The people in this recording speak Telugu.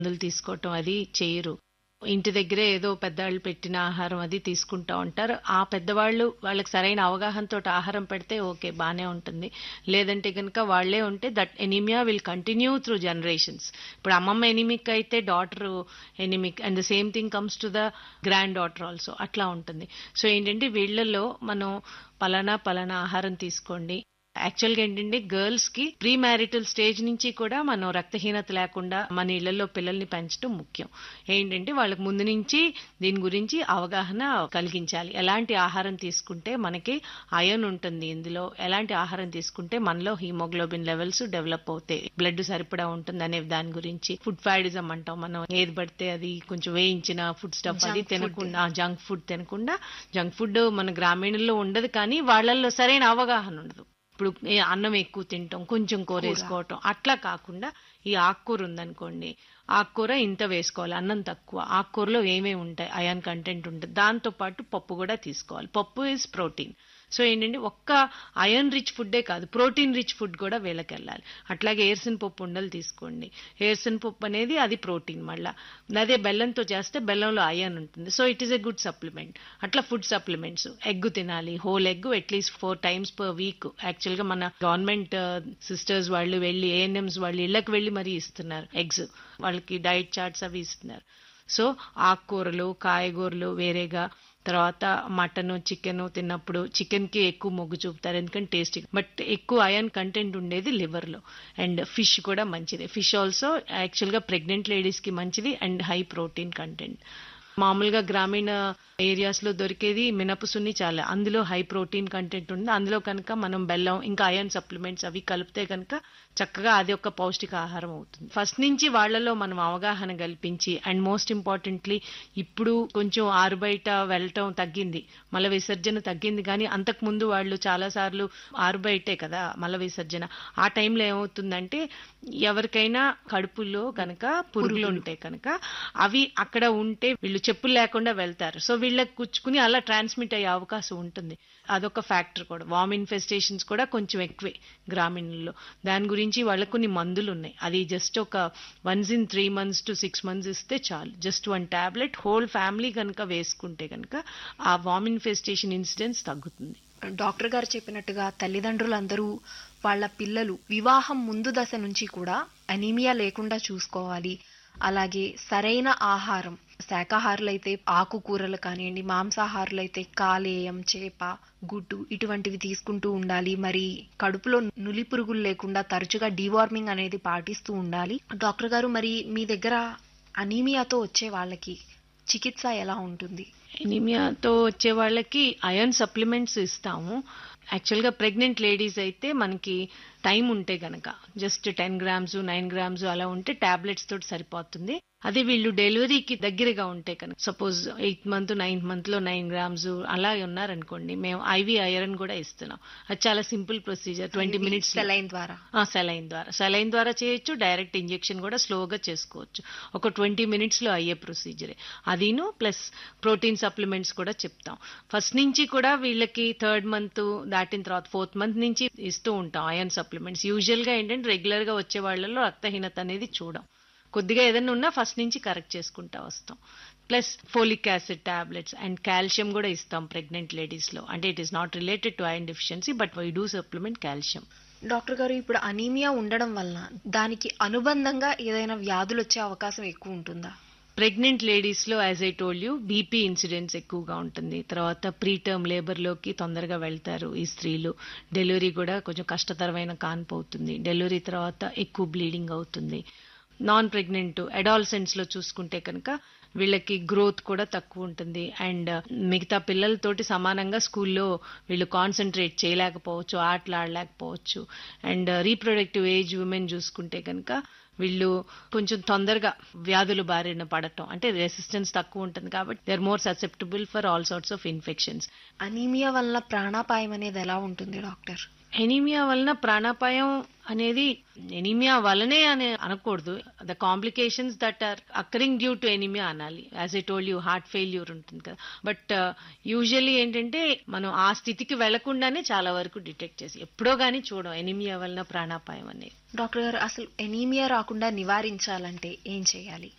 మందులు తీసుకోవటం అది చేయరు ఇంటి దగ్గరే ఏదో పెద్దవాళ్ళు పెట్టిన ఆహారం అది తీసుకుంటా ఉంటారు ఆ పెద్దవాళ్ళు వాళ్ళకి సరైన అవగాహనతో ఆహారం పెడితే ఓకే బానే ఉంటుంది లేదంటే కనుక వాళ్ళే ఉంటే that anaemia will continue through generations ఇప్పుడు అమ్మమ్మ ఎనిమిక్ అయితే daughter anaemic and the same thing comes to the granddaughter also అట్లా ఉంటుంది సో ఏంటంటే వీళ్ళల్లో మనం పలానా పలానా ఆహారం తీసుకోండి యాక్చువల్గా ఏంటంటే గర్ల్స్ కి ప్రీ మ్యారిటల్ స్టేజ్ నుంచి కూడా మనం రక్తహీనత లేకుండా మన ఇళ్లలో పిల్లల్ని పెంచడం ముఖ్యం ఏంటంటే వాళ్ళకి ముందు నుంచి దీని గురించి అవగాహన కలిగించాలి ఎలాంటి ఆహారం తీసుకుంటే మనకి అయన్ ఉంటుంది ఇందులో ఎలాంటి ఆహారం తీసుకుంటే మనలో హీమోగ్లోబిన్ లెవెల్స్ డెవలప్ అవుతాయి బ్లడ్ సరిపడా ఉంటుంది అనే దాని గురించి ఫుడ్ ఫ్యాడిజం అంటాం మనం ఏది పడితే అది కొంచెం వేయించిన ఫుడ్ స్టఫ్ అది Junk food. తినకుండా జంక్ ఫుడ్ తినకుండా జంక్ ఫుడ్ మన గ్రామీణంలో ఉండదు కానీ వాళ్ళల్లో సరైన అవగాహన ఉండదు ఇప్పుడు ఏ అన్నం ఎక్కువ తింటాం కొంచెం కూర వేసుకోవటం అట్లా కాకుండా ఈ ఆకుకూర ఉందనుకోండి ఆకుకూర ఇంత వేసుకోవాలి అన్నం తక్కువ ఆకుకూరలో ఏమేమి ఉంటాయి అయాన్ కంటెంట్ ఉంటుంది దాంతో పాటు పప్పు కూడా తీసుకోవాలి పప్పు ఇస్ ప్రోటీన్ సో ఏంటంటే ఒక్క అయర్న్ రిచ్ ఫుడ్డే కాదు ప్రోటీన్ రిచ్ ఫుడ్ కూడా వీళ్ళకి వెళ్ళాలి అట్లాగే ఏర్సన్ పప్పు ఉండలు తీసుకోండి ఏర్సన్ పప్పు అనేది అది ప్రోటీన్ మళ్ళా అదే బెల్లంతో చేస్తే బెల్లంలో అయర్న్ ఉంటుంది so it is a good supplement అట్లా ఫుడ్ సప్లిమెంట్స్ ఎగ్ తినాలి whole egg at least four times per week యాక్చువల్గా మన గవర్నమెంట్ సిస్టర్స్ వాళ్ళు వెళ్ళి ఏఎన్ఎంస్ వాళ్ళు ఇళ్ళకి వెళ్ళి మరీ ఇస్తున్నారు ఎగ్స్ వాళ్ళకి డైట్ చార్ట్స్ అవి ఇస్తున్నారు సో ఆకుకూరలు కాయగూరలు వేరేగా తర్వాత మటన్ చికెన్ తిన్నప్పుడు చికెన్ కి ఎక్కువ మొగ్గు చూపుతారు ఎందుకంటే టేస్ట్ బట్ ఎక్కువ అయన్ కంటెంట్ ఉండేది లివర్ లో అండ్ ఫిష్ కూడా మంచిది ఫిష్ ఆల్సో యాక్చువల్ గా ప్రెగ్నెంట్ లేడీస్ కి మంచిది అండ్ హై ప్రోటీన్ కంటెంట్ మామూలుగా గ్రామీణ ఏరియాస్ లో దొరికేది మినపసున్ని చాలా అందులో హై ప్రోటీన్ కంటెంట్ ఉంది అందులో కనుక మనం బెల్లం ఇంకా అయన్ సప్లిమెంట్స్ అవి కలిపితే కనుక చక్కగా అది ఒక పౌష్టిక ఆహారం అవుతుంది ఫస్ట్ నుంచి వాళ్ళలో మనం అవగాహన కల్పించి అండ్ మోస్ట్ ఇంపార్టెంట్లీ ఇప్పుడు కొంచెం ఆరు బయట వెళ్ళటం తగ్గింది మల విసర్జన తగ్గింది కానీ అంతకు ముందు వాళ్ళు చాలా సార్లు ఆరు బయటే కదా మల విసర్జన ఆ టైంలో ఏమవుతుందంటే ఎవరికైనా కడుపులో కనుక పురుగులు ఉంటాయి కనుక అవి అక్కడ ఉంటే వీళ్ళు చెప్పులు లేకుండా వెళ్తారు సో వీళ్ళకి కుచ్చుకుని అలా ట్రాన్స్మిట్ అయ్యే అవకాశం ఉంటుంది అదొక ఫ్యాక్టర్ కూడా వామ్ ఇన్ఫెస్టేషన్స్ కూడా కొంచెం ఎక్కువే గ్రామీణంలో దాని గురించి వాళ్ళకు కొన్ని మందులు ఉన్నాయి అది జస్ట్ ఒక once in three months to six months ఇస్తే చాలు just one tablet whole family కనుక వేసుకుంటే కనుక ఆ వామ్ ఇన్ఫెస్టేషన్ ఇన్సిడెన్స్ తగ్గుతుంది డాక్టర్ గారు చెప్పినట్టుగా తల్లిదండ్రులందరూ వాళ్ళ పిల్లలు వివాహం ముందు దశ నుంచి కూడా అనీమియా లేకుండా చూసుకోవాలి అలాగే సరైన ఆహారం శాకాహారులైతే ఆకుకూరలు కానివ్వండి మాంసాహారులైతే కాలేయం చేప గుడ్డు ఇటువంటివి తీసుకుంటూ ఉండాలి మరి కడుపులో నులి పురుగులు లేకుండా తరచుగా డీవార్మింగ్ అనేది పాటిస్తూ ఉండాలి డాక్టర్ గారు మరి మీ దగ్గర అనీమియాతో వచ్చే వాళ్ళకి చికిత్స ఎలా ఉంటుంది ఎనిమియాతో వచ్చే వాళ్ళకి అయర్న్ సప్లిమెంట్స్ ఇస్తాము యాక్చువల్గా ప్రెగ్నెంట్ లేడీస్ అయితే మనకి టైం ఉంటే గనక just ten grams nine grams అలా ఉంటే టాబ్లెట్స్ తోటి సరిపోతుంది అదే వీళ్ళు డెలివరీకి దగ్గరగా ఉంటే కనుక suppose eighth month ninth month లో నైన్ గ్రామ్స్ అలా ఉన్నారనుకోండి మేము ఐవి ఐరన్ కూడా ఇస్తున్నాం అది చాలా simple procedure twenty minutes saline ద్వారా సెలైన్ ద్వారా సెలైన్ ద్వారా చేయొచ్చు డైరెక్ట్ ఇంజెక్షన్ కూడా స్లోగా చేసుకోవచ్చు ఒక ట్వంటీ మినిట్స్ లో అయ్యే ప్రొసీజరే అదిను ప్లస్ ప్రోటీన్ సప్లిమెంట్స్ కూడా చెప్తాం ఫస్ట్ నుంచి కూడా వీళ్ళకి థర్డ్ మంత్ దాటిన తర్వాత ఫోర్త్ మంత్ నుంచి ఇస్తూ ఉంటాం అయన్ సప్లిమెంట్స్ యూజువల్ గా ఏంటంటే రెగ్యులర్ గా వచ్చే వాళ్ళలో రక్తహీనత అనేది చూడం కొద్దిగా ఏదైనా ఉన్నా ఫస్ట్ నుంచి కరెక్ట్ చేసుకుంటా వస్తాం plus folic acid tablets and calcium కూడా ఇస్తాం ప్రెగ్నెంట్ లేడీస్ లో అంటే it is not related to iron deficiency but why do supplement calcium doctor గారు ఇప్పుడు అనీమియా ఉండడం వలన దానికి అనుబంధంగా ఏదైనా వ్యాధులు వచ్చే అవకాశం ఎక్కువ ఉంటుందా ప్రెగ్నెంట్ లేడీస్ లో as I told you BP incidents ఎక్కువగా ఉంటుంది తర్వాత ప్రీ టర్మ్ లేబర్ లోకి తొందరగా వెళ్తారు ఈ స్త్రీలు డెలివరీ కూడా కొంచెం కష్టతరమైన కాన్పు అవుతుంది డెలివరీ తర్వాత ఎక్కువ బ్లీడింగ్ అవుతుంది నాన్ ప్రెగ్నెంట్ అడాల్సెంట్స్ లో చూసుకుంటే కనుక వీళ్ళకి గ్రోత్ కూడా తక్కువ ఉంటుంది అండ్ మిగతా పిల్లలతోటి సమానంగా స్కూల్లో వీళ్ళు కాన్సన్ట్రేట్ చేయలేకపోవచ్చు ఆటలు ఆడలేకపోవచ్చు అండ్ రీప్రొడక్టివ్ ఏజ్ ఉమెన్ చూసుకుంటే కనుక వీళ్ళు కొంచెం తొందరగా వ్యాధులు బారిన పడటం అంటే రెసిస్టెన్స్ తక్కువ ఉంటుంది కాబట్టి they are more susceptible for all sorts of infections anaemia వలన ప్రాణాపాయం అనేది ఎలా ఉంటుంది డాక్టర్ ఎనీమియా వలన ప్రాణాపాయం అనేది ఎనీమియా వలనే అని అనకూడదు the complications that are occurring due to anaemia అనాలి as I told you heart failure ఉంటుంది కదా బట్ యూజువల్లీ ఏంటంటే మనం ఆ స్థితికి వెళ్లకుండానే చాలా వరకు డిటెక్ట్ చేసి ఎప్పుడో గానీ చూడం ఎనీమియా వలన ప్రాణాపాయం అనేది డాక్టర్ గారు అసలు ఎనీమియా రాకుండా నివారించాలంటే ఏం చేయాలి